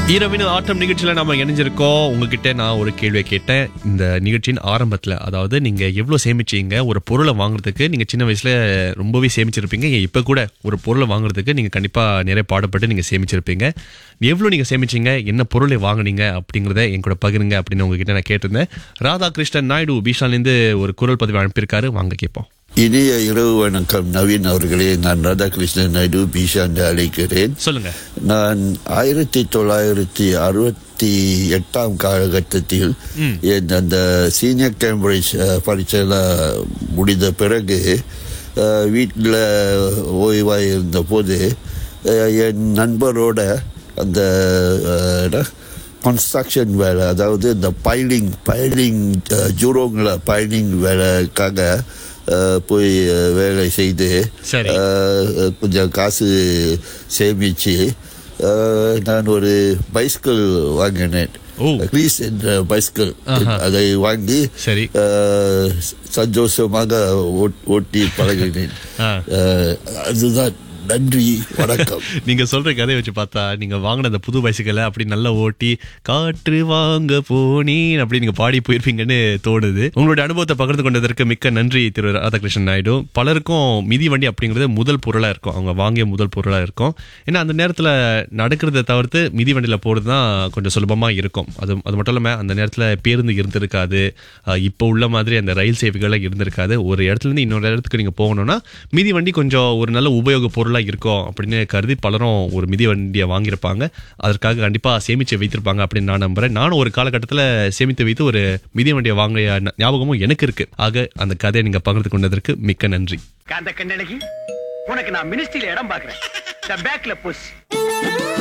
இரவின ஆட்டம் நிகழ்ச்சியில நம்ம இணைஞ்சிருக்கோம் உங்ககிட்ட நான் ஒரு கேள்வியை கேட்டேன் இந்த நிகழ்ச்சியின் ஆரம்பத்துல அதாவது நீங்க எவ்வளவு சேமிச்சீங்க ஒரு பொருளை வாங்குறதுக்கு நீங்க சின்ன வயசுல ரொம்பவே சேமிச்சிருப்பீங்க இப்ப கூட ஒரு பொருளை வாங்குறதுக்கு நீங்க கண்டிப்பா நிறைய பாடுபட்டு நீங்க சேமிச்சிருப்பீங்க எவ்வளவு நீங்க சேமிச்சீங்க என்ன பொருளை வாங்குனீங்க அப்படிங்கறத என் கூட பகிருங்க அப்படின்னு உங்ககிட்ட நான் கேட்டிருந்தேன் ராதாகிருஷ்ணன் நாயுடு பீஷால இருந்து ஒரு குரல் பதிவு அனுப்பியிருக்காரு வாங்க கேட்போம் இனிய இரவு வணக்கம் நவீன் அவர்களே நான் ராதாகிருஷ்ணன் நாயுடு பீஷான் அழைக்கிறேன் சொல்லுங்க நான் ஆயிரத்தி தொள்ளாயிரத்தி அறுபத்தி எட்டாம் காலகட்டத்தில் என் அந்த சீனியர் கேம்பிரிட்ஜ் பரீட்சையில் முடிந்த பிறகு வீட்டில் ஓய்வாக இருந்த போது அஹ், என் நண்பரோட அந்த கன்ஸ்ட்ரக்ஷன் வேலை அதாவது இந்த பைலிங் பைலிங் ஜூரோங்கில் பைலிங் வேலைக்காக அஹ், போய் அஹ், வேலை செய்து சரி. அஹ், கொஞ்சம் காசு சேமிச்சு அஹ், நான் ஒரு பைஸ்கிள் வாங்கினேன் ஓ. க்ரீஸ் என்ற பைஸ்கிள் ஆஹா. அதை வாங்கி சரி. அஹ், சந்தோஷமாக ஓட்- ஓட்டி பழகினேன் ஆ. அஹ், அதுதான் நன்றி வணக்கம் நீங்க சொல்ற கதையை வச்சு பார்த்தா நீங்க வாங்கின அந்த புது பைசிக்கலை அப்படி நல்லா ஓட்டி காற்று வாங்க போனேன் அப்படி நீங்க பாடி போயிருப்பீங்கன்னு தோணுது உங்களுடைய அனுபவத்தை பகிர்ந்து கொண்டதற்கு மிக்க நன்றி திரு ராதாகிருஷ்ணன் நாயுடு பலருக்கும் மிதி வண்டி அப்படிங்கிறது முதல் பொருளா இருக்கும் அவங்க வாங்கிய முதல் பொருளா இருக்கும் ஏன்னா அந்த நேரத்துல நடக்கிறத தவிர்த்து மிதி வண்டியில போறது தான் கொஞ்சம் சுலபமா இருக்கும் அது அது மட்டும் இல்லாம அந்த நேரத்துல பேருந்து இருந்திருக்காது அஹ் இப்போ உள்ள மாதிரி அந்த ரயில் சேவைகள் இருந்திருக்காது ஒரு இடத்துல இருந்து இன்னொரு இடத்துக்கு நீங்க போகணும்னா மிதி வண்டி கொஞ்சம் ஒரு நல்ல உபயோக பொருளா இருக்கும் அப்படின்னு கருதி பலரும் ஒரு மிதி வண்டியை வாங்கியிருப்பாங்க அதற்காக கண்டிப்பா சேமிச்சு வைத்திருப்பாங்க அப்படின்னு நான் நம்புறேன் நானும் ஒரு காலகட்டத்தில் சேமித்து வைத்து ஒரு மிதி வண்டியை வாங்கிய ஞாபகமும் எனக்கு இருக்கு ஆக அந்த கதையை நீங்க பகிர்ந்து கொண்டதற்கு மிக்க நன்றி காந்த கண்ணழகி உனக்கு நான் மினிஸ்ட்ரியில இடம் பாக்குறேன் பேக்ல புஷ்